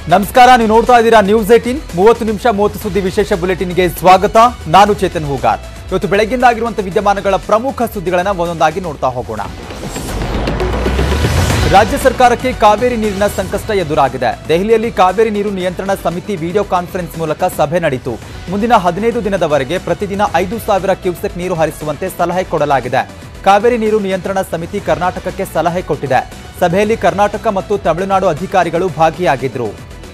ನಮಸ್ಕಾರ ನೀವು ನೋಡ್ತಾ ಇದ್ದೀರಾ ನ್ಯೂಸ್ ಏಟೀನ್ ಮೂವತ್ತು ನಿಮಿಷ ಮೂವತ್ತು ಸುದ್ದಿ ವಿಶೇಷ ಬುಲೆಟಿನ್ಗೆ ಸ್ವಾಗತ ನಾನು ಚೇತನ್ ಹೂಗಾರ್ ಇವತ್ತು ಬೆಳಗ್ಗಿಂದ ಆಗಿರುವಂತಹ ವಿದ್ಯಮಾನಗಳ ಪ್ರಮುಖ ಸುದ್ದಿಗಳನ್ನ ಒಂದೊಂದಾಗಿ ನೋಡ್ತಾ ಹೋಗೋಣ ರಾಜ್ಯ ಸರ್ಕಾರಕ್ಕೆ ಕಾವೇರಿ ನೀರಿನ ಸಂಕಷ್ಟ ಎದುರಾಗಿದೆ ದೆಹಲಿಯಲ್ಲಿ ಕಾವೇರಿ ನೀರು ನಿಯಂತ್ರಣ ಸಮಿತಿ ವಿಡಿಯೋ ಕಾನ್ಫರೆನ್ಸ್ ಮೂಲಕ ಸಭೆ ನಡೆಯಿತು ಮುಂದಿನ ಹದಿನೈದು ದಿನದವರೆಗೆ ಪ್ರತಿದಿನ ಐದು ಸಾವಿರ ಕ್ಯೂಸೆಕ್ ನೀರು ಹರಿಸುವಂತೆ ಸಲಹೆ ಕೊಡಲಾಗಿದೆ ಕಾವೇರಿ ನೀರು ನಿಯಂತ್ರಣ ಸಮಿತಿ ಕರ್ನಾಟಕಕ್ಕೆ ಸಲಹೆ ಕೊಟ್ಟಿದೆ ಸಭೆಯಲ್ಲಿ ಕರ್ನಾಟಕ ಮತ್ತು ತಮಿಳುನಾಡು ಅಧಿಕಾರಿಗಳು ಭಾಗಿಯಾಗಿದ್ರು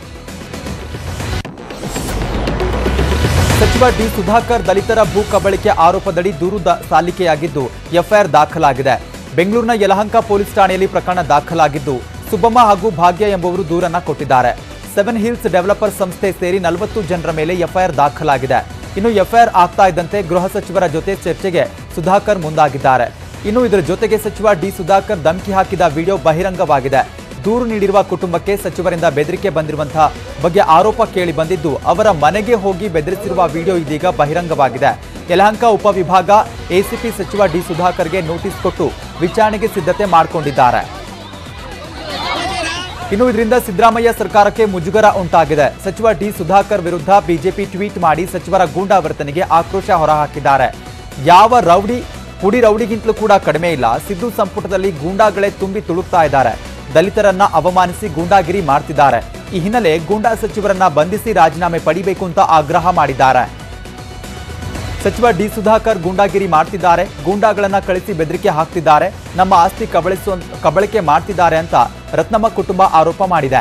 ಸಚಿವ ಡಿ ಸುಧಾಕರ್ ದಲಿತರ ಭೂ ಕಬಳಿಕೆ ಆರೋಪದಡಿ ದೂರು ದ- ಸಲ್ಲಿಕೆಯಾಗಿದ್ದು ಎಫ್ಐಆರ್ ದಾಖಲಾಗಿದೆ ಬೆಂಗಳೂರಿನ ಯಲಹಂಕ ಪೊಲೀಸ್ ಠಾಣೆಯಲ್ಲಿ ಪ್ರಕರಣ ದಾಖಲಾಗಿದ್ದು ಸುಬ್ಬಮ್ಮ ಹಾಗೂ ಭಾಗ್ಯ ಎಂಬುವರು ದೂರನ್ನ ಕೊಟ್ಟಿದ್ದಾರೆ ಸೆವೆನ್ ಹಿಲ್ಸ್ ಡೆವಲಪರ್ ಸಂಸ್ಥೆ ಸೇರಿ ನಲವತ್ತು ಜನರ ಮೇಲೆ ಎಫ್ಐಆರ್ ದಾಖಲಾಗಿದೆ ಇನ್ನು ಎಫ್ಐಆರ್ ಆಗ್ತಾ ಇದ್ದಂತೆ ಗೃಹ ಸಚಿವರ ಜೊತೆ ಚರ್ಚೆಗೆ ಸುಧಾಕರ್ ಮುಂದಾಗಿದ್ದಾರೆ ಇನ್ನು ಇದರ ಜೊತೆಗೆ ಸಚಿವ ಡಿ ಸುಧಾಕರ್ ಧಮಕಿ ಹಾಕಿದ ವಿಡಿಯೋ ಬಹಿರಂಗವಾಗಿದೆ ದೂರು ನೀಡಿರುವ ಕುಟುಂಬಕ್ಕೆ ಸಚಿವರಿಂದ ಬೆದರಿಕೆ ಬಂದಿರುವಂತಹ ಬಗ್ಗೆ ಆರೋಪ ಕೇಳಿ ಬಂದಿದ್ದು ಅವರ ಮನೆಗೆ ಹೋಗಿ ಬೆದರಿಸಿರುವ ವಿಡಿಯೋ ಇದೀಗ ಬಹಿರಂಗವಾಗಿದೆ ಯಲಹಂಕ ಉಪವಿಭಾಗ ಎಸಿಪಿ ಸಚಿವ ಡಿ ಸುಧಾಕರ್ಗೆ ನೋಟಿಸ್ ಕೊಟ್ಟು ವಿಚಾರಣೆಗೆ ಸಿದ್ಧತೆ ಮಾಡಿಕೊಂಡಿದ್ದಾರೆ ಇನ್ನು ಇದರಿಂದ ಸಿದ್ದರಾಮಯ್ಯ ಸರ್ಕಾರಕ್ಕೆ ಮುಜುಗರ ಉಂಟಾಗಿದೆ ಸಚಿವ ಡಿ ಸುಧಾಕರ್ ವಿರುದ್ಧ ಬಿಜೆಪಿ ಟ್ವೀಟ್ ಮಾಡಿ ಸಚಿವರ ಗೂಂಡಾವರ್ತನೆಗೆ ಆಕ್ರೋಶ ಹೊರಹಾಕಿದ್ದಾರೆ ಯಾವ ರೌಡಿ ಪುಡಿ ರೌಡಿಗಿಂತಲೂ ಕೂಡ ಕಡಿಮೆ ಇಲ್ಲ ಸಿದ್ದು ಸಂಪುಟದಲ್ಲಿ ಗೂಂಡಾಗಳೇ ತುಂಬಿ ತುಳುಕ್ತಾ ಇದ್ದಾರೆ ದಲಿತರನ್ನ ಅವಮಾನಿಸಿ ಗೂಂಡಾಗಿರಿ ಮಾಡ್ತಿದ್ದಾರೆ ಈ ಹಿನ್ನೆಲೆ ಗೂಂಡಾ ಸಚಿವರನ್ನ ಬಂಧಿಸಿ ರಾಜೀನಾಮೆ ಪಡಿಬೇಕು ಅಂತ ಆಗ್ರಹ ಮಾಡಿದ್ದಾರೆ ಸಚಿವ ಡಿ ಸುಧಾಕರ್ ಗೂಂಡಾಗಿರಿ ಮಾಡ್ತಿದ್ದಾರೆ ಗೂಂಡಾಗಳನ್ನ ಕಳಿಸಿ ಬೆದರಿಕೆ ಹಾಕ್ತಿದ್ದಾರೆ ನಮ್ಮ ಆಸ್ತಿ ಕಬಳಿಸುವ ಕಬಳಿಕೆ ಮಾಡ್ತಿದ್ದಾರೆ ಅಂತ ರತ್ನಮ್ಮ ಕುಟುಂಬ ಆರೋಪ ಮಾಡಿದೆ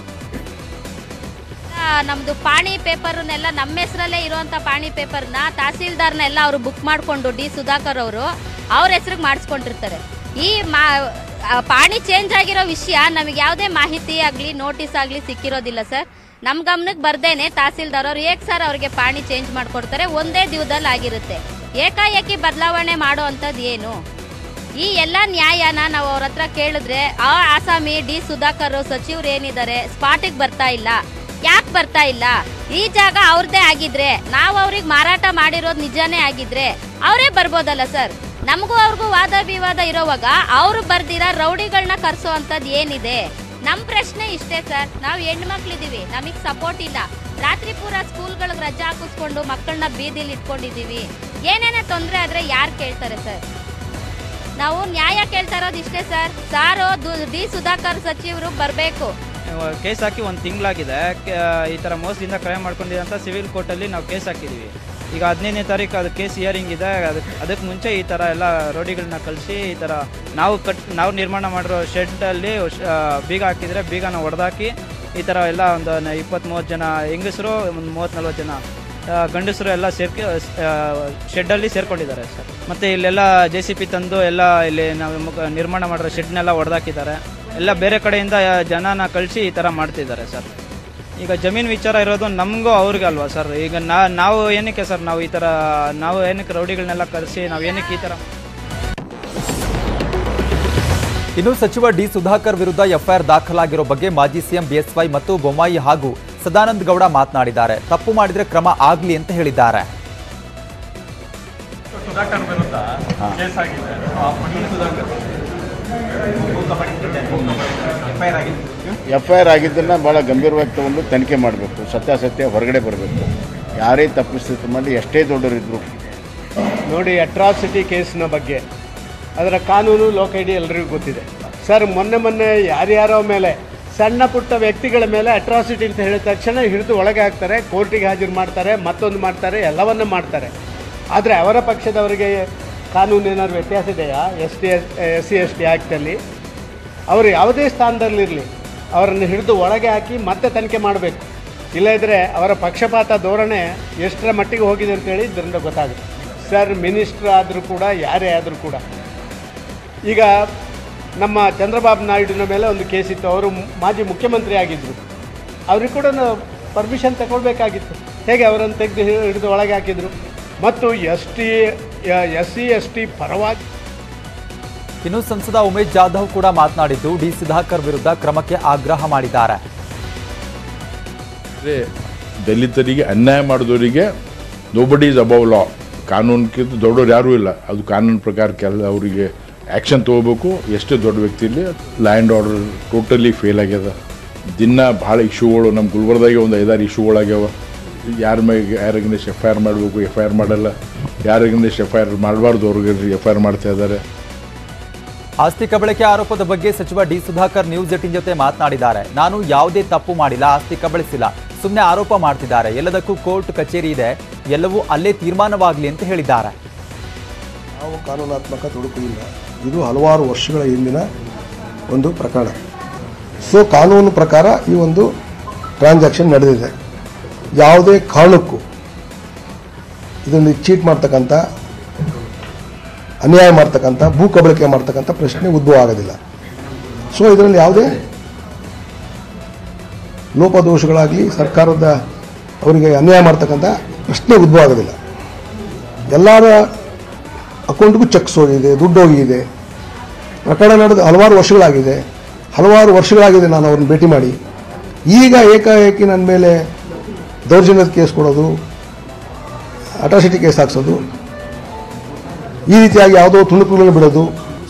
ಆ, ನಮ್ದು ಪಾಣಿ ಪೇಪರ್ನೆಲ್ಲ ನಮ್ಮ ಹೆಸರಲ್ಲೇ ಇರುವಂತ ಪಾಣಿ ಪೇಪರ್ನ ತಹಸೀಲ್ದಾರ್ನೆಲ್ಲ ಅವರು ಬುಕ್ ಮಾಡಿಕೊಂಡು ಡಿ ಸುಧಾಕರ್ ಅವರು ಅವ್ರ ಹೆಸರಿಗೆ ಮಾಡಿಸ್ಕೊಂಡಿರ್ತಾರೆ ಈ ಮಾ ಆ, ಪಾಣಿ ಚೇಂಜ್ ಆಗಿರೋ ವಿಷಯ ನಮಗೆ ಯಾವುದೇ ಮಾಹಿತಿ ಆಗಲಿ ನೋಟಿಸ್ ಆಗಲಿ ಸಿಕ್ಕಿರೋದಿಲ್ಲ ಸರ್ ನಮ್ಮ ಗಮನಕ್ಕೆ ಬರ್ದೇನೆ ತಹಸೀಲ್ದಾರ್ ಅವ್ರು ಏಕ್ ಸರ್ ಅವ್ರಿಗೆ ಪಾಣಿ ಚೇಂಜ್ ಮಾಡಿಕೊಡ್ತಾರೆ ಒಂದೇ ದಿವಸದಲ್ಲಿ ಆಗಿರುತ್ತೆ ಏಕಾಏಕಿ ಬದಲಾವಣೆ ಮಾಡೋ ಅಂಥದ್ದು ಏನು ಈ ಎಲ್ಲ ನ್ಯಾಯನ ನಾವು ಅವ್ರ ಹತ್ರ ಕೇಳಿದ್ರೆ ಆ ಆಸಾಮಿ ಡಿ ಸುಧಾಕರ್ ಸಚಿವರು ಏನಿದ್ದಾರೆ ಸ್ಪಾಟಿಗೆ ಬರ್ತಾ ಇಲ್ಲ ಯಾಕೆ ಬರ್ತಾ ಇಲ್ಲ ಈ ಜಾಗ ಅವ್ರದ್ದೇ ಆಗಿದ್ರೆ ನಾವು ಅವ್ರಿಗೆ ಮಾರಾಟ ಮಾಡಿರೋದು ನಿಜಾನೇ ಆಗಿದ್ರೆ ಅವರೇ ಬರ್ಬೋದಲ್ಲ ಸರ್ ನಮಗೂ ಅವ್ರಿಗೂ ವಾದ ವಿವಾದ ಇರೋವಾಗ ಅವರು ಬರ್ದಿರ ರೌಡಿಗಳನ್ನ ಕರ್ಸೋ ಅಂಥದ್ದು ಏನಿದೆ ನಮ್ಮ ಪ್ರಶ್ನೆ ಇಷ್ಟೇ ಸರ್ ನಾವು ಹೆಣ್ಮಕ್ಳಿದೀವಿ ನಮಗೆ ಸಪೋರ್ಟ್ ಇಲ್ಲ ರಾತ್ರಿ ಪೂರ ಸ್ಕೂಲ್ಗಳಿಗೆ ರಜಾ ಹಾಕಿಸ್ಕೊಂಡು ಮಕ್ಕಳನ್ನ ಬೀದಿಲಿ ಇಟ್ಕೊಂಡಿದೀವಿ ಏನೇನೇ ತೊಂದರೆ ಆದ್ರೆ ಯಾರು ಕೇಳ್ತಾರೆ ಸರ್ ನಾವು ನ್ಯಾಯ ಕೇಳ್ತಾ ಇರೋದು ಇಷ್ಟೇ ಸರ್ ಸಾರು ದು- ಡಿ ಸುಧಾಕರ್ ಸಚಿವರು ಬರಬೇಕು ಕೇಸ್ ಹಾಕಿ ಒಂದು ತಿಂಗಳಾಗಿದೆ ಈ ಥರ ಮೋಸದಿಂದ ಕ್ರೈಮ್ ಮಾಡ್ಕೊಂಡಿದೆ ಅಂತ ಸಿವಿಲ್ ಕೋರ್ಟಲ್ಲಿ ನಾವು ಕೇಸ್ ಹಾಕಿದ್ದೀವಿ ಈಗ ಹದಿನೈದನೇ ತಾರೀಕು ಅದು ಕೇಸ್ ಹಿಯರಿಂಗ್ ಇದೆ ಅದಕ್ಕೆ ಅದಕ್ಕೆ ಮುಂಚೆ ಈ ಥರ ಎಲ್ಲ ರೋಡಿಗಳನ್ನ ಕಳಿಸಿ ಈ ಥರ ನಾವು ಕಟ್ ನಾವು ನಿರ್ಮಾಣ ಮಾಡಿರೋ ಶೆಡ್ಡಲ್ಲಿ ಬೀಗ ಹಾಕಿದರೆ ಬೀಗನ ಹೊಡೆದಾಕಿ ಈ ಥರ ಎಲ್ಲ ಒಂದು ಇಪ್ಪತ್ತು ಮೂವತ್ತು ಜನ ಹೆಂಗಸರು ಒಂದು ಮೂವತ್ತು ನಲ್ವತ್ತು ಜನ ಆ, ಗಂಡಸರು ಎಲ್ಲ ಸೇರ್ಕೊ ಶೆಡ್ಡಲ್ಲಿ ಸೇರ್ಕೊಂಡಿದ್ದಾರೆ ಸರ್ ಮತ್ತು ಇಲ್ಲೆಲ್ಲ ಜೆ ಸಿ ಪಿ ತಂದು ಎಲ್ಲ ಇಲ್ಲಿ ನಾವು ಮುಖ- ನಿರ್ಮಾಣ ಮಾಡಿರೋ ಶೆಡ್ನೆಲ್ಲ ಹೊಡೆದಾಕಿದ್ದಾರೆ ಎಲ್ಲ ಬೇರೆ ಕಡೆಯಿಂದ ಜನನ ಕಳಿಸಿ ಈ ಥರ ಮಾಡ್ತಿದ್ದಾರೆ ಸರ್ ಈಗ ಜಮೀನು ವಿಚಾರ ಇರೋದು ನಮಗೂ ಅವ್ರಿಗೆ ಅಲ್ವಾ ಸರ್ ಈಗ ನಾ ನಾವು ಏನಕ್ಕೆ ಸರ್ ನಾವು ಈ ಥರ ನಾವು ಏನಕ್ಕೆ ರೌಡಿಗಳನ್ನೆಲ್ಲ ಕರೆಸಿ ನಾವು ಏನಕ್ಕೆ ಈ ಥರ ಇನ್ನು ಸಚಿವ ಡಿ ಸುಧಾಕರ್ ವಿರುದ್ಧ ಎಫ್ಐಆರ್ ದಾಖಲಾಗಿರೋ ಬಗ್ಗೆ ಮಾಜಿ ಸಿಎಂ ಬಿಎಸ್ವೈ ಮತ್ತು ಬೊಮ್ಮಾಯಿ ಹಾಗೂ ಸದಾನಂದ ಗೌಡ ಮಾತನಾಡಿದ್ದಾರೆ ತಪ್ಪು ಮಾಡಿದ್ರೆ ಕ್ರಮ ಆಗ್ಲಿ ಅಂತ ಹೇಳಿದ್ದಾರೆ ಸುಧಾಕರ್ ವಿರುದ್ಧ ಕೇಸ್ ಆಗಿದೆ ಆ Patel Sudhakar F I R ಆಗಿದ್ದನ್ನು ಭಾಳ ಗಂಭೀರವಾಗಿ ತಗೊಂಡು ತನಿಖೆ ಮಾಡಬೇಕು ಸತ್ಯಾಸತ್ಯ ಹೊರಗಡೆ ಬರಬೇಕು ಯಾರೇ ತಪ್ಪಿಸ್ತಿತ್ತು ಮಾಡಿ ಎಷ್ಟೇ ದೊಡ್ಡವರಿದ್ದರು ನೋಡಿ ಅಟ್ರಾಸಿಟಿ ಕೇಸ್ನ ಬಗ್ಗೆ ಅದರ ಕಾನೂನು ಲೋಕೈಡಿ ಎಲ್ರಿಗೂ ಗೊತ್ತಿದೆ ಸರ್ ಮೊನ್ನೆ ಮೊನ್ನೆ ಯಾರ್ಯಾರೋ ಮೇಲೆ ಸಣ್ಣ ಪುಟ್ಟ ವ್ಯಕ್ತಿಗಳ ಮೇಲೆ ಅಟ್ರಾಸಿಟಿ ಅಂತ ಹೇಳಿದ ತಕ್ಷಣ ಹಿಡಿದು ಒಳಗೆ ಹಾಕ್ತಾರೆ ಕೋರ್ಟಿಗೆ ಹಾಜರು ಮಾಡ್ತಾರೆ ಮತ್ತೊಂದು ಮಾಡ್ತಾರೆ ಎಲ್ಲವನ್ನ ಮಾಡ್ತಾರೆ ಆದರೆ ಅವರ ಪಕ್ಷದವರಿಗೆ ಕಾನೂನು ಏನಾದ್ರು ವ್ಯತ್ಯಾಸ ಇದೆಯಾ S T S S C S T ಆ್ಯಕ್ಟಲ್ಲಿ ಅವರು ಯಾವುದೇ ಸ್ಥಾನದಲ್ಲಿರಲಿ ಅವರನ್ನು ಹಿಡಿದು ಒಳಗೆ ಹಾಕಿ ಮತ್ತೆ ತನಿಖೆ ಮಾಡಬೇಕು ಇಲ್ಲದಿದ್ದರೆ ಅವರ ಪಕ್ಷಪಾತ ಧೋರಣೆ ಎಷ್ಟರ ಮಟ್ಟಿಗೆ ಹೋಗಿದೆ ಅಂತೇಳಿ ಇದರಿಂದ ಗೊತ್ತಾಗುತ್ತೆ ಸರ್ ಮಿನಿಸ್ಟ್ರ್ ಆದರೂ ಕೂಡ ಯಾರೇ ಆದರೂ ಕೂಡ ಈಗ ನಮ್ಮ ಚಂದ್ರಬಾಬು ನಾಯ್ಡುನ ಮೇಲೆ ಒಂದು ಕೇಸ್ ಇತ್ತು ಅವರು ಮಾಜಿ ಮುಖ್ಯಮಂತ್ರಿ ಆಗಿದ್ದರು ಅವ್ರಿಗೆ ಕೂಡ ಪರ್ಮಿಷನ್ ತಗೊಳ್ಬೇಕಾಗಿತ್ತು ಹೇಗೆ ಅವರನ್ನು ತೆಗೆದು ಹಿಡಿದು ಒಳಗೆ ಹಾಕಿದರು ಮತ್ತು S T S C S T ಪರವಾಗಿ ಇನ್ನು ಸಂಸದ ಉಮೇಶ್ ಜಾಧವ್ ಕೂಡ ಮಾತನಾಡಿದ್ದು ಡಿ ಸುಧಾಕರ್ ವಿರುದ್ಧ ಕ್ರಮಕ್ಕೆ ಆಗ್ರಹ ಮಾಡಿದ್ದಾರೆ ಅಂದರೆ ದಲಿತರಿಗೆ ಅನ್ಯಾಯ ಮಾಡಿದವರಿಗೆ ನೋಬಡಿ ಇಸ್ ಅಬೌವ್ ಲಾ ಕಾನೂನಿಗಿಂತ ದೊಡ್ಡವ್ರು ಯಾರೂ ಇಲ್ಲ ಅದು ಕಾನೂನು ಪ್ರಕಾರ ಕೆಲ ಅವರಿಗೆ ಆ್ಯಕ್ಷನ್ ತೊಗೋಬೇಕು ಎಷ್ಟೇ ದೊಡ್ಡ ವ್ಯಕ್ತಿ ಇಲ್ಲಿ law and order totally fail ಆಗ್ಯದ ದಿನ ಭಾಳ ಇಶ್ಯೂಗಳು ನಮ್ಮ ಗುಲ್ಬರ್ದಾಗೆ ಒಂದು ಐದಾರು ಇಶ್ಯೂಗಳಾಗ್ಯಾವ ಯಾರ ಮೇಲೆ ಯಾರಿಗೇನೆಷ್ಟು ಎಫ್ ಐ ಆರ್ ಮಾಡಬೇಕು ಎಫ್ ಐ ಆರ್ ಮಾಡಲ್ಲ ಯಾರಿಗೇನೆಷ್ಟು ಎಫ್ ಐ ಆರ್ ಮಾಡಬಾರ್ದು ಅವ್ರಿಗೆ ಎಫ್ ಐ ಆರ್ ಮಾಡ್ತಾ ಇದ್ದಾರೆ ಆಸ್ತಿ ಕಬಳಿಕೆ ಆರೋಪದ ಬಗ್ಗೆ ಸಚಿವ ಡಿ ಸುಧಾಕರ್ ನ್ಯೂಸ್ ಏಟಿನ್ ಜೊತೆ ಮಾತನಾಡಿದ್ದಾರೆ ನಾನು ಯಾವುದೇ ತಪ್ಪು ಮಾಡಿಲ್ಲ ಆಸ್ತಿ ಕಬಳಿಸಿಲ್ಲ ಸುಮ್ಮನೆ ಆರೋಪ ಮಾಡ್ತಿದ್ದಾರೆ ಎಲ್ಲದಕ್ಕೂ ಕೋರ್ಟ್ ಕಚೇರಿ ಇದೆ ಎಲ್ಲವೂ ಅಲ್ಲೇ ತೀರ್ಮಾನವಾಗಲಿ ಅಂತ ಹೇಳಿದ್ದಾರೆ ಯಾವ ಕಾನೂನಾತ್ಮಕ ತೊಡಕು ಇಲ್ಲ ಇದು ಹಲವಾರು ವರ್ಷಗಳ ಹಿಂದಿನ ಒಂದು ಪ್ರಕರಣ ಸೊ ಕಾನೂನು ಪ್ರಕಾರ ಈ ಒಂದು ಟ್ರಾನ್ಸಾಕ್ಷನ್ ನಡೆದಿದೆ ಯಾವುದೇ ಕಾರಣಕ್ಕೂ ಇದರಲ್ಲಿ ಚೀಟ್ ಮಾಡ್ತಕ್ಕಂಥ ಅನ್ಯಾಯ ಮಾಡ್ತಕ್ಕಂಥ ಭೂ ಕಬಳಿಕೆ ಮಾಡ್ತಕ್ಕಂಥ ಪ್ರಶ್ನೆ ಉದ್ಭವ ಆಗೋದಿಲ್ಲ ಸೊ ಇದರಲ್ಲಿ ಯಾವುದೇ ಲೋಪದೋಷಗಳಾಗಲಿ ಸರ್ಕಾರದ ಅವರಿಗೆ ಅನ್ಯಾಯ ಮಾಡ್ತಕ್ಕಂಥ ಪ್ರಶ್ನೆ ಉದ್ಭವ ಆಗೋದಿಲ್ಲ ಎಲ್ಲರ ಅಕೌಂಟ್ಗೂ ಚೆಕ್ಸ್ ಹೋಗಿದೆ ದುಡ್ಡು ಹೋಗಿದೆ ಪ್ರಕರಣ ನಡೆದು ಹಲವಾರು ವರ್ಷಗಳಾಗಿದೆ ಹಲವಾರು ವರ್ಷಗಳಾಗಿದೆ ನಾನು ಅವ್ರನ್ನ ಭೇಟಿ ಮಾಡಿ ಈಗ ಏಕಾಏಕಿ ನನ್ನ ಮೇಲೆ ದೌರ್ಜನ್ಯದ ಕೇಸ್ ಕೊಡೋದು ಅಟ್ರಾಸಿಟಿ ಕೇಸ್ ಹಾಕ್ಸೋದು ಈ ರೀತಿಯಾಗಿ ಯಾವುದೋ ತುಣುಕುಗಳನ್ನು ಬಿಡೋದು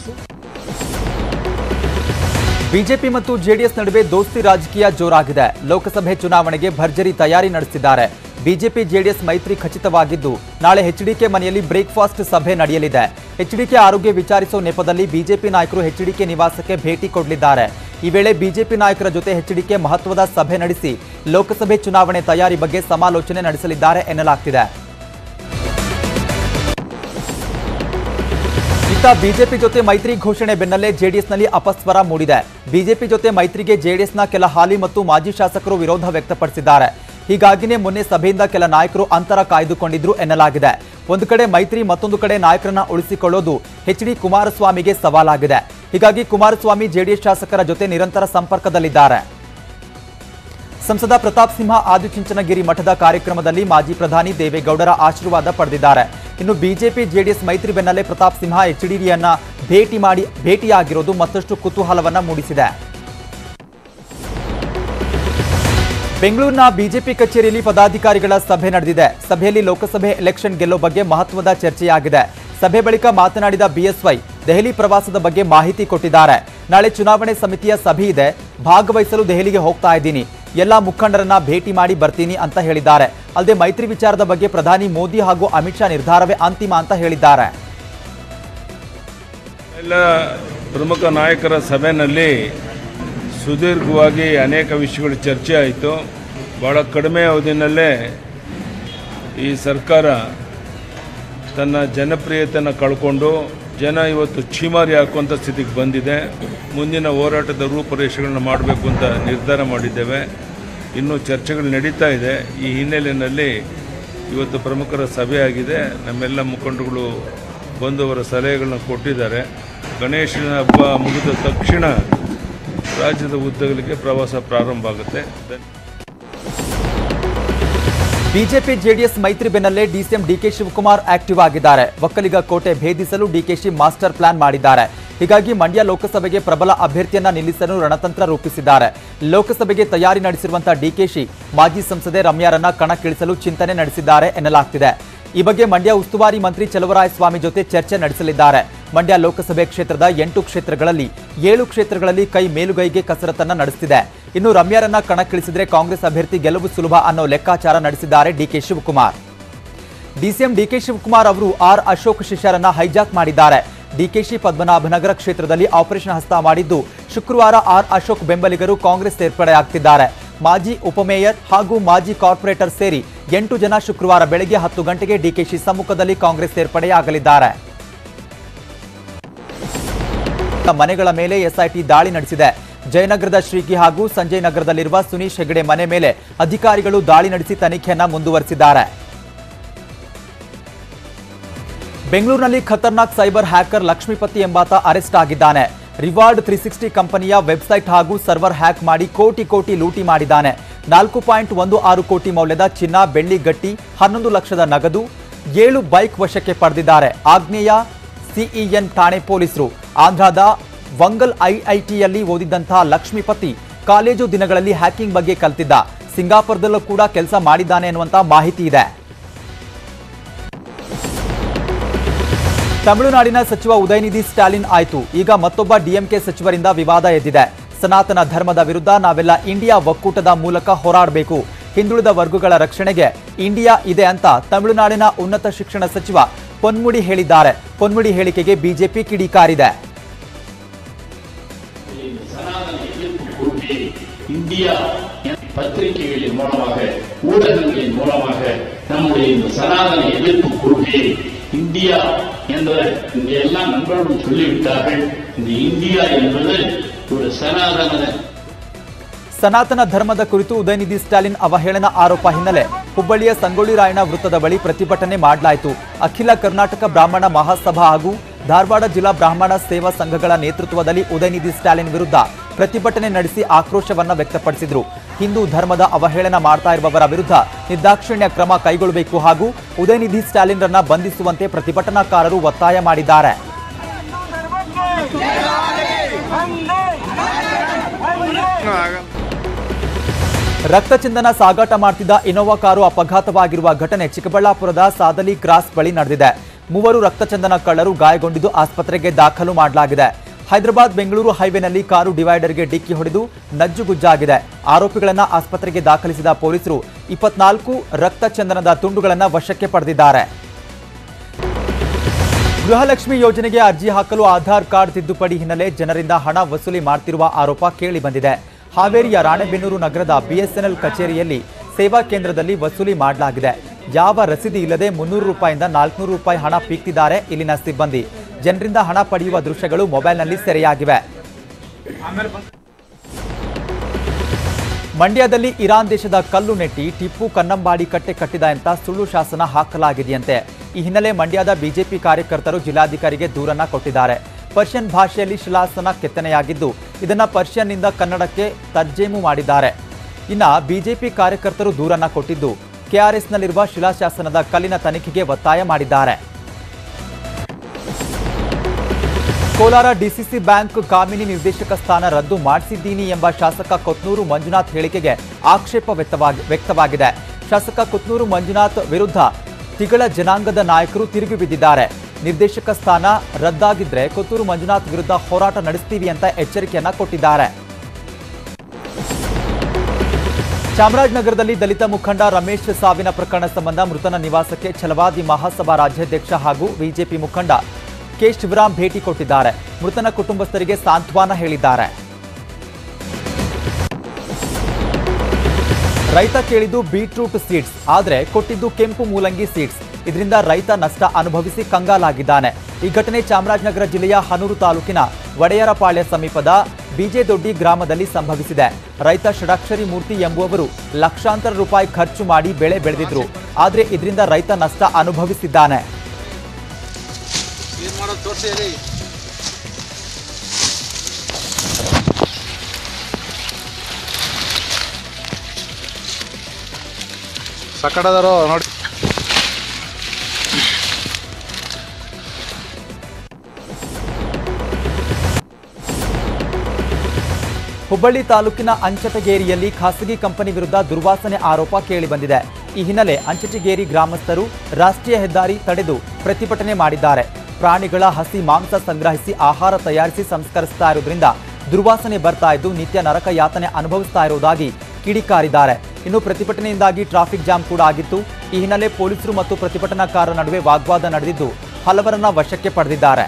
ಬಿಜೆಪಿ ಮತ್ತು ಜೆಡಿಎಸ್ ನಡುವೆ ದೋಸ್ತಿ ರಾಜಕೀಯ ಜೋರಾಗಿದೆ ಲೋಕಸಭೆ ಚುನಾವಣೆಗೆ ಭರ್ಜರಿ ತಯಾರಿ ನಡೆಸಿದ್ದಾರೆ ಬಿಜೆಪಿ ಜೆಡಿಎಸ್ ಮೈತ್ರಿ ಖಚಿತವಾಗಿದ್ದು ನಾಳೆ ಎಚ್ಡಿಕೆ ಮನೆಯಲ್ಲಿ ಬ್ರೇಕ್ಫಾಸ್ಟ್ ಸಭೆ ನಡೆಯಲಿದೆ ಎಚ್ಡಿಕೆ ಆರೋಗ್ಯ ವಿಚಾರಿಸುವ ನೆಪದಲ್ಲಿ ಬಿಜೆಪಿ ನಾಯಕರು ಎಚ್ಡಿಕೆ ನಿವಾಸಕ್ಕೆ ಭೇಟಿ ಕೊಡಲಿದ್ದಾರೆ ಈ ವೇಳೆ ಬಿಜೆಪಿ ನಾಯಕರ ಜೊತೆ ಎಚ್ಡಿಕೆ ಮಹತ್ವದ ಸಭೆ ನಡೆಸಿ ಲೋಕಸಭೆ ಚುನಾವಣೆ ತಯಾರಿ ಬಗ್ಗೆ ಸಮಾಲೋಚನೆ ನಡೆಸಲಿದ್ದಾರೆ ಎನ್ನಲಾಗ್ತಿದೆ ಇತ್ತ ಬಿಜೆಪಿ ಜೊತೆ ಮೈತ್ರಿ ಘೋಷಣೆ ಬೆನ್ನಲ್ಲೇ ಜೆಡಿಎಸ್ನಲ್ಲಿ ಅಪಸ್ವರ ಮೂಡಿದೆ ಬಿಜೆಪಿ ಜೊತೆ ಮೈತ್ರಿಗೆ ಜೆಡಿಎಸ್ನ ಕೆಲ ಹಾಲಿ ಮತ್ತು ಮಾಜಿ ಶಾಸಕರು ವಿರೋಧ ವ್ಯಕ್ತಪಡಿಸಿದ್ದಾರೆ ಹೀಗಾಗಿನೇ ಮೊನ್ನೆ ಸಭೆಯಿಂದ ಕೆಲ ನಾಯಕರು ಅಂತರ ಕಾಯ್ದುಕೊಂಡಿದ್ರು ಎನ್ನಲಾಗಿದೆ ಒಂದು ಕಡೆ ಮೈತ್ರಿ ಮತ್ತೊಂದು ಕಡೆ ನಾಯಕರನ್ನ ಉಳಿಸಿಕೊಳ್ಳೋದು ಎಚ್ ಡಿ ಕುಮಾರಸ್ವಾಮಿಗೆ ಸವಾಲಾಗಿದೆ ಹೀಗಾಗಿ ಕುಮಾರಸ್ವಾಮಿ ಜೆಡಿಎಸ್ ಶಾಸಕರ ಜೊತೆ ನಿರಂತರ ಸಂಪರ್ಕದಲ್ಲಿದ್ದಾರೆ ಸಂಸದ ಪ್ರತಾಪ್ ಸಿಂಹ ಆದಿಚುಂಚನಗಿರಿ ಮಠದ ಕಾರ್ಯಕ್ರಮದಲ್ಲಿ ಮಾಜಿ ಪ್ರಧಾನಿ ದೇವೇಗೌಡರ ಆಶೀರ್ವಾದ ಪಡೆದಿದ್ದಾರೆ ಇನ್ನು ಬಿಜೆಪಿ ಜೆಡಿಎಸ್ ಮೈತ್ರಿ ಬೆನ್ನಲ್ಲೇ ಪ್ರತಾಪ್ ಸಿಂಹ ಎಚ್ಡಿಡಿಯನ್ನ ಭೇಟಿ ಮಾಡಿ ಭೇಟಿಯಾಗಿರೋದು ಮತ್ತಷ್ಟು ಕುತೂಹಲವನ್ನ ಮೂಡಿಸಿದೆ ಬೆಂಗಳೂರಿನ ಬಿಜೆಪಿ ಕಚೇರಿಯಲ್ಲಿ ಪದಾಧಿಕಾರಿಗಳ ಸಭೆ ನಡೆದಿದೆ ಸಭೆಯಲ್ಲಿ ಲೋಕಸಭೆ ಎಲೆಕ್ಷನ್ ಗೆಲ್ಲೋ ಬಗ್ಗೆ ಮಹತ್ವದ ಚರ್ಚೆಯಾಗಿದೆ ಸಭೆ ಬಳಿಕ ಮಾತನಾಡಿದ ಬಿಎಸ್ವೈ ದೆಹಲಿ ಪ್ರವಾಸದ ಬಗ್ಗೆ ಮಾಹಿತಿ ಕೊಟ್ಟಿದ್ದಾರೆ ನಾಳೆ ಚುನಾವಣೆ ಸಮಿತಿಯ ಸಭೆ ಇದೆ ಭಾಗವಹಿಸಲು ದೆಹಲಿಗೆ ಹೋಗ್ತಾ ಇದ್ದೀನಿ ಎಲ್ಲಾ ಮುಖಂಡರನ್ನ ಭೇಟಿ ಮಾಡಿ ಬರ್ತೀನಿ ಅಂತ ಹೇಳಿದ್ದಾರೆ ಅಲ್ಲದೆ ಮೈತ್ರಿ ವಿಚಾರದ ಬಗ್ಗೆ ಪ್ರಧಾನಿ ಮೋದಿ ಹಾಗೂ ಅಮಿತ್ ಶಾ ನಿರ್ಧಾರವೇ ಅಂತಿಮ ಅಂತ ಹೇಳಿದ್ದಾರೆ ಎಲ್ಲ ಪ್ರಮುಖ ನಾಯಕರ ಸಭೆಯಲ್ಲಿ ಸುದೀರ್ಘವಾಗಿ ಅನೇಕ ವಿಷಯಗಳು ಚರ್ಚೆ ಆಯಿತು ಭಾಳ ಕಡಿಮೆ ಅವಧಿನಲ್ಲೇ ಈ ಸರ್ಕಾರ ತನ್ನ ಜನಪ್ರಿಯತೆಯನ್ನು ಕಳ್ಕೊಂಡು ಜನ ಇವತ್ತು ಚೀಮಾರಿ ಹಾಕುವಂಥ ಸ್ಥಿತಿಗೆ ಬಂದಿದೆ ಮುಂದಿನ ಹೋರಾಟದ ರೂಪುರೇಷೆಗಳನ್ನ ಮಾಡಬೇಕು ಅಂತ ನಿರ್ಧಾರ ಮಾಡಿದ್ದೇವೆ ಇನ್ನೂ ಚರ್ಚೆಗಳು ನಡೀತಾ ಇದೆ ಈ ಹಿನ್ನೆಲೆಯಲ್ಲಿ ಇವತ್ತು ಪ್ರಮುಖರ ಸಭೆ ಆಗಿದೆ ನಮ್ಮೆಲ್ಲ ಮುಖಂಡರುಗಳು ಬಂದು ಅವರ ಸಲಹೆಗಳನ್ನ ಕೊಟ್ಟಿದ್ದಾರೆ ಗಣೇಶನ ಹಬ್ಬ ಮುಗಿದ ತಕ್ಷಣ ರಾಜ್ಯದ ಉದ್ದಗಲಿಗೆ ಪ್ರವಾಸ ಪ್ರಾರಂಭ ಆಗುತ್ತೆ ಧನ್ಯ ಬಿಜೆಪಿ ಜೆಡಿಎಸ್ ಮೈತ್ರಿ ಬೆನ್ನಲ್ಲೇ ಡಿಸಿಎಂ ಡಿಕೆ ಶಿವಕುಮಾರ್ ಆಕ್ಟಿವ್ ಆಗಿದ್ದಾರೆ ಒಕ್ಕಲಿಗ ಕೋಟೆ ಭೇದಿಸಲು ಡಿಕೆಶಿ ಮಾಸ್ಟರ್ ಪ್ಲಾನ್ ಮಾಡಿದ್ದಾರೆ ಹೀಗಾಗಿ ಮಂಡ್ಯ ಲೋಕಸಭೆಗೆ ಪ್ರಬಲ ಅಭ್ಯರ್ಥಿಯನ್ನ ನಿಲ್ಲಿಸಲು ರಣತಂತ್ರ ರೂಪಿಸಿದ್ದಾರೆ ಲೋಕಸಭೆಗೆ ತಯಾರಿ ನಡೆಸಿರುವಂತಹ ಡಿಕೆಶಿ ಮಾಜಿ ಸಂಸದೆ ರಮ್ಯಾರನ್ನ ಕಣಕ್ಕಿಳಿಸಲು ಚಿಂತನೆ ನಡೆಸಿದ್ದಾರೆ ಎನ್ನಲಾಗ್ತಿದೆ ಈ ಬಗ್ಗೆ ಮಂಡ್ಯ ಉಸ್ತುವಾರಿ ಮಂತ್ರಿ ಚಲವರಾಯಸ್ವಾಮಿ ಜೊತೆ ಚರ್ಚೆ ನಡೆಸಲಿದ್ದಾರೆ ಮಂಡ್ಯ ಲೋಕಸಭೆ ಕ್ಷೇತ್ರದ ಎಂಟು ಕ್ಷೇತ್ರಗಳಲ್ಲಿ ಏಳು ಕ್ಷೇತ್ರಗಳಲ್ಲಿ ಕೈ ಮೇಲುಗೈಗೆ ಕಸರತ್ತನ್ನ ನಡೆಸಿದೆ ಇನ್ನು ರಮ್ಯಾರನ್ನ ಕಣಕ್ಕಿಳಿಸಿದ್ರೆ ಕಾಂಗ್ರೆಸ್ ಅಭ್ಯರ್ಥಿ ಗೆಲುವು ಸುಲಭ ಅನ್ನೋ ಲೆಕ್ಕಾಚಾರ ನಡೆಸಿದ್ದಾರೆ D K Shivakumar DCM D K Shivakumar ಅವರು ಆರ್ ಅಶೋಕ್ ಶಿಷ್ಯರನ್ನ ಹೈಜಾಕ್ ಮಾಡಿದ್ದಾರೆ ಡಿಕೆಶಿ ಪದ್ಮನಾಭನಗರ ಕ್ಷೇತ್ರದಲ್ಲಿ ಆಪರೇಷನ್ ಹಸ್ತ ಮಾಡಿದ್ದು ಶುಕ್ರವಾರ ಆರ್ ಅಶೋಕ್ ಬೆಂಬಲಿಗರು ಕಾಂಗ್ರೆಸ್ ಸೇರ್ಪಡೆಯಾಗ್ತಿದ್ದಾರೆ ಮಾಜಿ ಉಪಮೇಯರ್ ಹಾಗೂ ಮಾಜಿ ಕಾರ್ಪೊರೇಟರ್ ಸೇರಿ ಎಂಟು ಜನ ಶುಕ್ರವಾರ ಬೆಳಗ್ಗೆ ಹತ್ತು ಗಂಟೆಗೆ ಡಿಕೆಶಿ ಸಮ್ಮುಖದಲ್ಲಿ ಕಾಂಗ್ರೆಸ್ ಸೇರ್ಪಡೆಯಾಗಲಿದ್ದಾರೆ ಮನೆಗಳ ಮೇಲೆ ಎಸ್ಐಟಿ ದಾಳಿ ನಡೆಸಿದೆ ಜಯನಗರದ ಶ್ರೀಗಿ ಹಾಗೂ ಸಂಜಯ್ ನಗರದಲ್ಲಿರುವ ಸುನೀಶ್ ಹೆಗಡೆ ಮನೆ ಮೇಲೆ ಅಧಿಕಾರಿಗಳು ದಾಳಿ ನಡೆಸಿ ತನಿಖೆಯನ್ನ ಮುಂದುವರೆಸಿದ್ದಾರೆ ಬೆಂಗಳೂರಿನಲ್ಲಿ ಖತರ್ನಾಕ್ ಸೈಬರ್ ಹ್ಯಾಕರ್ ಲಕ್ಷ್ಮೀಪತಿ ಎಂಬಾತ ಅರೆಸ್ಟ್ ಆಗಿದ್ದಾನೆ ರಿವಾರ್ಡ್ ತ್ರೀ ಸಿಕ್ಸ್ಟಿ ಕಂಪನಿಯ ವೆಬ್ಸೈಟ್ ಹಾಗೂ ಸರ್ವರ್ ಹ್ಯಾಕ್ ಮಾಡಿ ಕೋಟಿ ಕೋಟಿ ಲೂಟಿ ಮಾಡಿದ್ದಾನೆ ನಾಲ್ಕು ಪಾಯಿಂಟ್ ಒಂದು ಆರು ಕೋಟಿ ಮೌಲ್ಯದ ಚಿನ್ನ ಬೆಳ್ಳಿ ಗಟ್ಟಿ ಹನ್ನೊಂದು ಲಕ್ಷದ ನಗದು ಏಳು ಬೈಕ್ ವಶಕ್ಕೆ ಪಡೆದಿದ್ದಾರೆ ಆಗ್ನೇಯ ಸಿಇಎನ್ ಠಾಣೆ ಪೊಲೀಸರು ಆಂಧ್ರದ ವಂಗಲ್ ಐಐಟಿಯಲ್ಲಿ ಓದಿದ್ದಂತಹ ಲಕ್ಷ್ಮೀಪತಿ ಕಾಲೇಜು ದಿನಗಳಲ್ಲಿ ಹ್ಯಾಕಿಂಗ್ ಬಗ್ಗೆ ಕಲ್ತಿದ್ದ ಸಿಂಗಾಪುರದಲ್ಲೂ ಕೂಡ ಕೆಲಸ ಮಾಡಿದ್ದಾನೆ ಎನ್ನುವಂತ ಮಾಹಿತಿ ಇದೆ ತಮಿಳುನಾಡಿನ ಸಚಿವ ಉದಯನಿಧಿ ಸ್ಟಾಲಿನ್ ಆಯ್ತು ಈಗ ಮತ್ತೊಬ್ಬ ಡಿಎಂಕೆ ಸಚಿವರಿಂದ ವಿವಾದ ಎದ್ದಿದೆ ಸನಾತನ ಧರ್ಮದ ವಿರುದ್ಧ ನಾವೆಲ್ಲ ಇಂಡಿಯಾ ಒಕ್ಕೂಟದ ಮೂಲಕ ಹೋರಾಡಬೇಕು ಹಿಂದುಳಿದ ವರ್ಗಗಳ ರಕ್ಷಣೆಗೆ ಇಂಡಿಯಾ ಇದೆ ಅಂತ ತಮಿಳುನಾಡಿನ ಉನ್ನತ ಶಿಕ್ಷಣ ಸಚಿವ ಪೊನ್ಮುಡಿ ಹೇಳಿದ್ದಾರೆ ಪೊನ್ಮುಡಿ ಹೇಳಿಕೆಗೆ ಬಿಜೆಪಿ ಕಿಡಿಕಾರಿದೆ இந்தியா பத்திரிகைகளின் மூலமாக ஊடகங்களின் மூலமாக நம்முடைய இந்த சனாதன எதிர்ப்பு கொள்கையை இந்தியா என்ற இந்த எல்லா நண்பர்களும் சொல்லிவிட்டார்கள் இந்த இந்தியா என்பது ஒரு சனாதன ಸನಾತನ ಧರ್ಮದ ಕುರಿತು ಉದಯನಿಧಿ ಸ್ಟಾಲಿನ್ ಅವಹೇಳನ ಆರೋಪ ಹಿನ್ನೆಲೆ ಹುಬ್ಬಳ್ಳಿಯ ಸಂಗೊಳ್ಳಿ ರಾಯಣ್ಣ ವೃತ್ತದ ಬಳಿ ಪ್ರತಿಭಟನೆ ಮಾಡಲಾಯಿತು ಅಖಿಲ ಕರ್ನಾಟಕ ಬ್ರಾಹ್ಮಣ ಮಹಾಸಭಾ ಹಾಗೂ ಧಾರವಾಡ ಜಿಲ್ಲಾ ಬ್ರಾಹ್ಮಣ ಸೇವಾ ಸಂಘಗಳ ನೇತೃತ್ವದಲ್ಲಿ ಉದಯನಿಧಿ ಸ್ಟಾಲಿನ್ ವಿರುದ್ಧ ಪ್ರತಿಭಟನೆ ನಡೆಸಿ ಆಕ್ರೋಶವನ್ನ ವ್ಯಕ್ತಪಡಿಸಿದ್ರು ಹಿಂದೂ ಧರ್ಮದ ಅವಹೇಳನ ಮಾಡ್ತಾ ಇರುವವರ ವಿರುದ್ಧ ನಿರ್ದಾಕ್ಷಿಣ್ಯ ಕ್ರಮ ಕೈಗೊಳ್ಳಬೇಕು ಹಾಗೂ ಉದಯನಿಧಿ ಸ್ಟಾಲಿನ್ರನ್ನ ಬಂಧಿಸುವಂತೆ ಪ್ರತಿಭಟನಾಕಾರರು ಒತ್ತಾಯ ಮಾಡಿದ್ದಾರೆ ರಕ್ತಚಂದನ ಸಾಗಾಟ ಮಾಡ್ತಿದ್ದ ಇನೋವಾ ಕಾರು ಅಪಘಾತವಾಗಿರುವ ಘಟನೆ ಚಿಕ್ಕಬಳ್ಳಾಪುರದ ಸಾದಲಿ ಕ್ರಾಸ್ ಬಳಿ ನಡೆದಿದೆ ಮೂವರು ರಕ್ತಚಂದನ ಕಳ್ಳರು ಗಾಯಗೊಂಡಿದ್ದು ಆಸ್ಪತ್ರೆಗೆ ದಾಖಲು ಮಾಡಲಾಗಿದೆ ಹೈದರಾಬಾದ್ ಬೆಂಗಳೂರು ಹೈವೇನಲ್ಲಿ ಕಾರು ಡಿವೈಡರ್ಗೆ ಡಿಕ್ಕಿ ಹೊಡೆದು ನಜ್ಜುಗುಜ್ಜಾಗಿದೆ ಆರೋಪಿಗಳನ್ನ ಆಸ್ಪತ್ರೆಗೆ ದಾಖಲಿಸಿದ ಪೊಲೀಸರು ಇಪ್ಪತ್ನಾಲ್ಕು ರಕ್ತಚಂದನದ ತುಂಡುಗಳನ್ನು ವಶಕ್ಕೆ ಪಡೆದಿದ್ದಾರೆ ಗೃಹಲಕ್ಷ್ಮಿ ಯೋಜನೆಗೆ ಅರ್ಜಿ ಹಾಕಲು ಆಧಾರ್ ಕಾರ್ಡ್ ತಿದ್ದುಪಡಿ ಹಿನ್ನೆಲೆ ಜನರಿಂದ ಹಣ ವಸೂಲಿ ಮಾಡ್ತಿರುವ ಆರೋಪ ಕೇಳಿಬಂದಿದೆ ಹಾವೇರಿಯ ರಾಣೆಬೆನ್ನೂರು ನಗರದ ಬಿಎಸ್ಎನ್ಎಲ್ ಕಚೇರಿಯಲ್ಲಿ ಸೇವಾ ಕೇಂದ್ರದಲ್ಲಿ ವಸೂಲಿ ಮಾಡಲಾಗಿದೆ ಯಾವ ರಸೀದಿ ಇಲ್ಲದೆ ಮುನ್ನೂರು ರೂಪಾಯಿಂದ ನಾಲ್ಕುನೂರು ರೂಪಾಯಿ ಹಣ ಪೀಕ್ತಿದ್ದಾರೆ ಇಲ್ಲಿನ ಸಿಬ್ಬಂದಿ ಜನರಿಂದ ಹಣ ಪಡೆಯುವ ದೃಶ್ಯಗಳು ಮೊಬೈಲ್ನಲ್ಲಿ ಸೆರೆಯಾಗಿವೆ ಮಂಡ್ಯದಲ್ಲಿ ಇರಾನ್ ದೇಶದ ಕಲ್ಲು ನೆಟ್ಟಿ ಟಿಪ್ಪು ಕನ್ನಂಬಾಡಿ ಕಟ್ಟೆ ಕಟ್ಟಿದ ಅಂತ ಸುಳ್ಳು ಶಾಸನ ಹಾಕಲಾಗಿದೆಯಂತೆ ಈ ಹಿನ್ನೆಲೆ ಮಂಡ್ಯದ ಬಿಜೆಪಿ ಕಾರ್ಯಕರ್ತರು ಜಿಲ್ಲಾಧಿಕಾರಿಗೆ ದೂರನ್ನ ಕೊಟ್ಟಿದ್ದಾರೆ ಪರ್ಷಿಯನ್ ಭಾಷೆಯಲ್ಲಿ ಶಿಲಾಸನ ಕೆತ್ತನೆಯಾಗಿದ್ದು ಇದನ್ನ ಪರ್ಷಿಯನ್ನಿಂದ ಕನ್ನಡಕ್ಕೆ ತರ್ಜೇಮು ಮಾಡಿದ್ದಾರೆ ಇನ್ನ ಬಿಜೆಪಿ ಕಾರ್ಯಕರ್ತರು ದೂರನ್ನ ಕೊಟ್ಟಿದ್ದು ಕೆಆರ್ಎಸ್ನಲ್ಲಿರುವ ಶಿಲಾಶಾಸನದ ಕಲ್ಲಿನ ತನಿಖೆಗೆ ಒತ್ತಾಯ ಮಾಡಿದ್ದಾರೆ ಕೋಲಾರ ಡಿಸಿಸಿ ಬ್ಯಾಂಕ್ ಕಾಮಿನಿ ನಿರ್ದೇಶಕ ಸ್ಥಾನ ರದ್ದು ಮಾಡಿಸಿದ್ದೀನಿ ಎಂಬ ಶಾಸಕ ಕೊತ್ನೂರು ಮಂಜುನಾಥ್ ಹೇಳಿಕೆಗೆ ಆಕ್ಷೇಪ ವ್ಯಕ್ತವಾಗಿ ವ್ಯಕ್ತವಾಗಿದೆ ಶಾಸಕ ಕೊತ್ನೂರು ಮಂಜುನಾಥ್ ವಿರುದ್ಧ ತಿಗಳ ಜನಾಂಗದ ನಾಯಕರು ತಿರುಗಿ ಬಿದ್ದಿದ್ದಾರೆ ನಿರ್ದೇಶಕ ಸ್ಥಾನ ರದ್ದಾಗಿದ್ರೆ ಕೊತ್ತೂರು ಮಂಜುನಾಥ್ ವಿರುದ್ಧ ಹೋರಾಟ ನಡೆಸ್ತೀವಿ ಅಂತ ಎಚ್ಚರಿಕೆಯನ್ನ ಕೊಟ್ಟಿದ್ದಾರೆ ಚಾಮರಾಜನಗರದಲ್ಲಿ ದಲಿತ ಮುಖಂಡ ರಮೇಶ್ ಸಾವಿನ ಪ್ರಕರಣ ಸಂಬಂಧ ಮೃತನ ನಿವಾಸಕ್ಕೆ ಛಲವಾದಿ ಮಹಾಸಭಾ ರಾಜ್ಯಾಧ್ಯಕ್ಷ ಹಾಗೂ ಬಿಜೆಪಿ ಮುಖಂಡ ಕೆ ಶಿವರಾಮ್ ಭೇಟಿ ಕೊಟ್ಟಿದ್ದಾರೆ ಮೃತನ ಕುಟುಂಬಸ್ಥರಿಗೆ ಸಾಂತ್ವನ ಹೇಳಿದ್ದಾರೆ ರೈತ ಕೇಳಿದ್ದು ಬೀಟ್ರೂಟ್ ಸೀಡ್ಸ್ ಆದರೆ ಕೊಟ್ಟಿದ್ದು ಕೆಂಪು ಮೂಲಂಗಿ ಸೀಡ್ಸ್ ಇದರಿಂದ ರೈತ ನಷ್ಟ ಅನುಭವಿಸಿ ಕಂಗಾಲಾಗಿದ್ದಾನೆ ಈ ಘಟನೆ ಚಾಮರಾಜನಗರ ಜಿಲ್ಲೆಯ ಹನೂರು ತಾಲೂಕಿನ ಒಡೆಯರಪಾಳ್ಯ ಸಮೀಪದ ಬಿಜೆದೊಡ್ಡಿ ಗ್ರಾಮದಲ್ಲಿ ಸಂಭವಿಸಿದೆ ರೈತ ಷಡಾಕ್ಷರಿ ಮೂರ್ತಿ ಎಂಬುವವರು ಲಕ್ಷಾಂತರ ರೂಪಾಯಿ ಖರ್ಚು ಮಾಡಿ ಬೆಳೆ ಬೆಳೆದಿದ್ರು ಆದರೆ ಇದರಿಂದ ರೈತ ನಷ್ಟ ಅನುಭವಿಸಿದ್ದಾನೆ ಸಕಡದರು ನೋಡಿ ಹುಬ್ಬಳ್ಳಿ ತಾಲೂಕಿನ ಅಂಚಟಗೇರಿಯಲ್ಲಿ ಖಾಸಗಿ ಕಂಪನಿ ವಿರುದ್ಧ ದುರ್ವಾಸನೆ ಆರೋಪ ಕೇಳಿಬಂದಿದೆ ಈ ಹಿನ್ನೆಲೆ ಅಂಚಟಗೇರಿ ಗ್ರಾಮಸ್ಥರು ರಾಷ್ಟ್ರೀಯ ಹೆದ್ದಾರಿ ತಡೆದು ಪ್ರತಿಭಟನೆ ಮಾಡಿದ್ದಾರೆ ಪ್ರಾಣಿಗಳ ಹಸಿ ಮಾಂಸ ಸಂಗ್ರಹಿಸಿ ಆಹಾರ ತಯಾರಿಸಿ ಸಂಸ್ಕರಿಸ್ತಾ ಇರೋದ್ರಿಂದ ದುರ್ವಾಸನೆ ಬರ್ತಾ ಇದ್ದು ನಿತ್ಯ ನರಕ ಯಾತನೆ ಅನುಭವಿಸ್ತಾ ಇರುವುದಾಗಿ ಕಿಡಿಕಾರಿದ್ದಾರೆ ಇನ್ನು ಪ್ರತಿಭಟನೆಯಿಂದಾಗಿ ಟ್ರಾಫಿಕ್ ಜಾಮ್ ಕೂಡ ಆಗಿತ್ತು ಈ ಹಿನ್ನೆಲೆ ಪೊಲೀಸರು ಮತ್ತು ಪ್ರತಿಭಟನಾಕಾರರ ನಡುವೆ ವಾಗ್ವಾದ ನಡೆದಿದ್ದು ಹಲವರನ್ನ ವಶಕ್ಕೆ ಪಡೆದಿದ್ದಾರೆ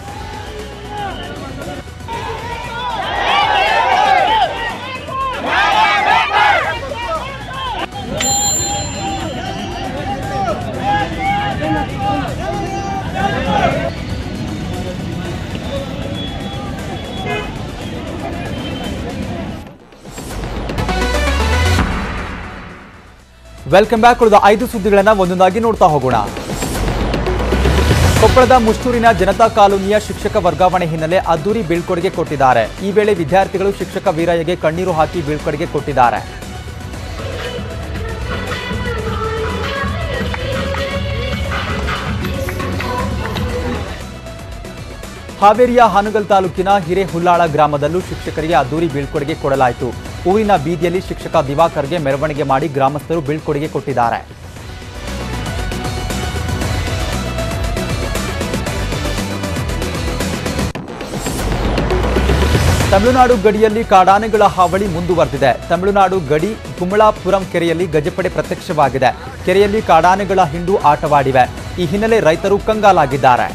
ವೆಲ್ಕಮ್ ಬ್ಯಾಕ್ ಉಳಿದ ಐದು ಸುದ್ದಿಗಳನ್ನ ಒಂದೊಂದಾಗಿ ನೋಡ್ತಾ ಹೋಗೋಣ ಕೊಪ್ಪಳದ ಮುಷ್ಟೂರಿನ ಜನತಾ ಕಾಲೋನಿಯ ಶಿಕ್ಷಕ ವರ್ಗಾವಣೆ ಹಿನ್ನೆಲೆ ಅದ್ದೂರಿ ಬೀಳ್ಕೊಡುಗೆ ಕೊಟ್ಟಿದ್ದಾರೆ ಈ ವೇಳೆ ವಿದ್ಯಾರ್ಥಿಗಳು ಶಿಕ್ಷಕ ವೀರಯ್ಯಗೆ ಕಣ್ಣೀರು ಹಾಕಿ ಬೀಳ್ಕೊಡುಗೆ ಕೊಟ್ಟಿದ್ದಾರೆ ಹಾವೇರಿಯ ಹಾನಗಲ್ ತಾಲೂಕಿನ ಹಿರೇಹುಲ್ಲಾಳ ಗ್ರಾಮದಲ್ಲೂ ಶಿಕ್ಷಕರಿಗೆ ಅದ್ದೂರಿ ಬೀಳ್ಕೊಡುಗೆ ಕೊಡಲಾಯಿತು ಊರಿನ ಬೀದಿಯಲ್ಲಿ ಶಿಕ್ಷಕ ದಿವಾಕರ್ಗೆ ಮೆರವಣಿಗೆ ಮಾಡಿ ಗ್ರಾಮಸ್ಥರು ಬೀಳ್ಕೊಡುಗೆ ಕೊಟ್ಟಿದ್ದಾರೆ ತಮಿಳುನಾಡು ಗಡಿಯಲ್ಲಿ ಕಾಡಾನೆಗಳ ಹಾವಳಿ ಮುಂದುವರೆದಿದೆ ತಮಿಳುನಾಡು ಗಡಿ ಗುಮಳಾಪುರಂ ಕೆರೆಯಲ್ಲಿ ಗಜಪಡೆ ಪ್ರತ್ಯಕ್ಷವಾಗಿದೆ ಕೆರೆಯಲ್ಲಿ ಕಾಡಾನೆಗಳ ಹಿಂಡು ಆಟವಾಡಿವೆ ಈ ಹಿನ್ನೆಲೆ ರೈತರು ಕಂಗಾಲಾಗಿದ್ದಾರೆ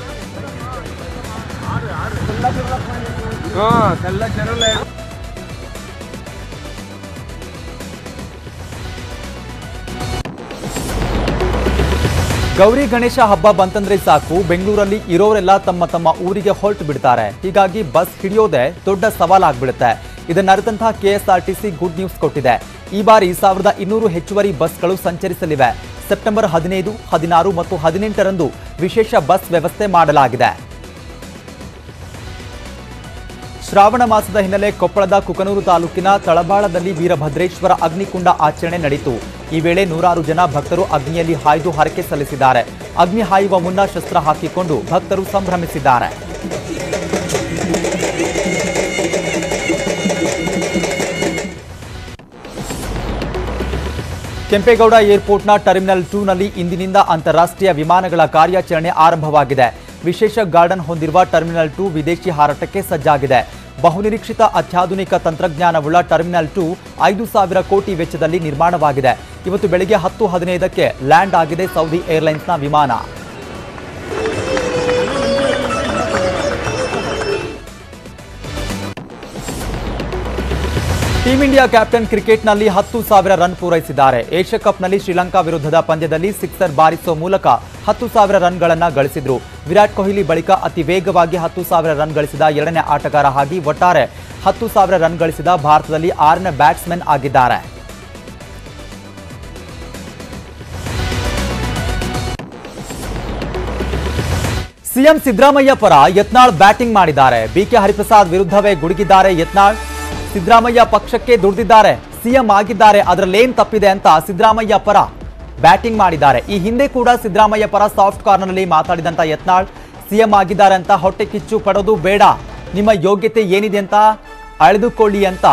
ಗೌರಿ ಗಣೇಶ ಹಬ್ಬ ಬಂತಂದ್ರೆ ಸಾಕು ಬೆಂಗಳೂರಲ್ಲಿ ಇರೋರೆಲ್ಲ ತಮ್ಮ ತಮ್ಮ ಊರಿಗೆ ಹೊರಟು ಬಿಡ್ತಾರೆ ಹೀಗಾಗಿ ಬಸ್ ಹಿಡಿಯೋದೇ ದೊಡ್ಡ ಸವಾಲಾಗ್ಬಿಡುತ್ತೆ ಇದನ್ನ ಅರಿತಂತಹ ಕೆಎಸ್ಆರ್ಟಿಸಿ ಗುಡ್ ನ್ಯೂಸ್ ಕೊಟ್ಟಿದೆ ಈ ಬಾರಿ ಸಾವಿರದ ಇನ್ನೂರು ಹೆಚ್ಚುವರಿ ಬಸ್ಗಳು ಸಂಚರಿಸಲಿವೆ ಸೆಪ್ಟೆಂಬರ್ ಹದಿನೈದು ಹದಿನಾರು ಮತ್ತು ಹದಿನೆಂಟರಂದು ವಿಶೇಷ ಬಸ್ ವ್ಯವಸ್ಥೆ ಮಾಡಲಾಗಿದೆ ಶ್ರಾವಣ ಮಾಸದ ಹಿನ್ನೆಲೆ ಕೊಪ್ಪಳದ ಕುಕನೂರು ತಾಲೂಕಿನ ತಳಬಾಳದಲ್ಲಿ ವೀರಭದ್ರೇಶ್ವರ ಅಗ್ನಿಕುಂಡ ಆಚರಣೆ ನಡೆಯಿತು ಈ ವೇಳೆ ನೂರಾರು ಜನ ಭಕ್ತರು ಅಗ್ನಿಯಲ್ಲಿ ಹಾಯ್ದು ಹರಕೆ ಸಲ್ಲಿಸಿದ್ದಾರೆ ಅಗ್ನಿ ಹಾಯುವ ಮುನ್ನ ಶಸ್ತ್ರ ಹಾಕಿಕೊಂಡು ಭಕ್ತರು ಸಂಭ್ರಮಿಸಿದ್ದಾರೆ ಕೆಂಪೇಗೌಡ ಏರ್ಪೋರ್ಟ್ನ ಟರ್ಮಿನಲ್ ಟೂನಲ್ಲಿ ಇಂದಿನಿಂದ ಅಂತಾರಾಷ್ಟ್ರೀಯ ವಿಮಾನಗಳ ಕಾರ್ಯಾಚರಣೆ ಆರಂಭವಾಗಿದೆ ವಿಶೇಷ ಗಾರ್ಡನ್ ಹೊಂದಿರುವ ಟರ್ಮಿನಲ್ ಟೂ ವಿದೇಶಿ ಹಾರಾಟಕ್ಕೆ ಸಜ್ಜಾಗಿದೆ ಬಹುನಿರೀಕ್ಷಿತ ಅತ್ಯಾಧುನಿಕ ತಂತ್ರಜ್ಞಾನವುಳ್ಳ ಟರ್ಮಿನಲ್ ಟೂ ಐದು ಸಾವಿರ ಕೋಟಿ ವೆಚ್ಚದಲ್ಲಿ ನಿರ್ಮಾಣವಾಗಿದೆ ಇವತ್ತು ಬೆಳಗ್ಗೆ ಹತ್ತು ಹದಿನೈದಕ್ಕೆ ಲ್ಯಾಂಡ್ ಆಗಿದೆ ಸೌದಿ ಏರ್ಲೈನ್ಸ್ನ ವಿಮಾನ ಟೀಂ ಇಂಡಿಯಾ ಕ್ಯಾಪ್ಟನ್ ಕ್ರಿಕೆಟ್ನಲ್ಲಿ ಹತ್ತು ಸಾವಿರ ರನ್ ಪೂರೈಸಿದ್ದಾರೆ ಏಷ್ಯಾ ಕಪ್ನಲ್ಲಿ ಶ್ರೀಲಂಕಾ ವಿರುದ್ಧದ ಪಂದ್ಯದಲ್ಲಿ ಸಿಕ್ಸರ್ ಬಾರಿಸುವ ಮೂಲಕ ಹತ್ತು ಸಾವಿರ ರನ್ಗಳನ್ನ ಗಳಿಸಿದ್ರು ವಿರಾಟ್ ಕೊಹ್ಲಿ ಬಳಿಕ ಅತಿ ವೇಗವಾಗಿ ಹತ್ತು ಸಾವಿರ ರನ್ ಗಳಿಸಿದ ಎರಡನೇ ಆಟಗಾರ ಆಗಿ ಒಟ್ಟಾರೆ ಹತ್ತು ಸಾವಿರ ರನ್ ಗಳಿಸಿದ ಭಾರತದಲ್ಲಿ ಆರನೇ ಬ್ಯಾಟ್ಸ್ಮನ್ ಆಗಿದ್ದಾರೆ ಸಿಎಂ ಸಿದ್ದರಾಮಯ್ಯ ಪರ ಯತ್ನಾಳ್ ಬ್ಯಾಟಿಂಗ್ ಮಾಡಿದ್ದಾರೆ ಬಿಕೆ ಹರಿಪ್ರಸಾದ್ ವಿರುದ್ಧವೇ ಗುಡುಗಿದ್ದಾರೆ ಯತ್ನಾಳ್ ಸಿದ್ದರಾಮಯ್ಯ ಪಕ್ಷಕ್ಕೆ ದುಡಿದಿದ್ದಾರೆ ಸಿಎಂ ಆಗಿದ್ದಾರೆ ಅದರಲ್ಲೇನ್ ತಪ್ಪಿದೆ ಅಂತ ಸಿದ್ದರಾಮಯ್ಯ ಪರ ಬ್ಯಾಟಿಂಗ್ ಮಾಡಿದ್ದಾರೆ ಈ ಹಿಂದೆ ಕೂಡ ಸಿದ್ದರಾಮಯ್ಯ ಪರ ಸಾಫ್ಟ್ ಕಾರ್ನರ್ನಲ್ಲಿ ಮಾತಾಡಿದಂತ ಯತ್ನಾಳ್ ಸಿಎಂ ಆಗಿದ್ದಾರೆ ಅಂತ ಹೊಟ್ಟೆ ಕಿಚ್ಚು ಪಡೋದು ಬೇಡ ನಿಮ್ಮ ಯೋಗ್ಯತೆ ಏನಿದೆ ಅಂತ ಅಳೆದುಕೊಳ್ಳಿ ಅಂತ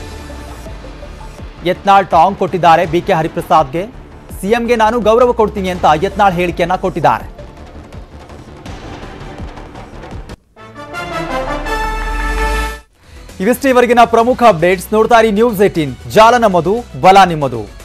ಯತ್ನಾಳ್ ಟಾಂಗ್ ಕೊಟ್ಟಿದ್ದಾರೆ ಬಿಕೆ ಹರಿಪ್ರಸಾದ್ಗೆ ಸಿಎಂಗೆ ನಾನು ಗೌರವ ಕೊಡ್ತೀನಿ ಅಂತ ಯತ್ನಾಳ್ ಹೇಳಿಕೆಯನ್ನ ಕೊಟ್ಟಿದ್ದಾರೆ ಇವಿಷ್ಟೇ ಇವರೆಗಿನ ಪ್ರಮುಖ ಅಪ್ಡೇಟ್ಸ್ ನೋಡ್ತಾ ಇರಿ ನ್ಯೂಸ್ ಏಟೀನ್ ಜಾಲ ನಮ್ಮದು ಬಲ ನಿಮ್ಮದು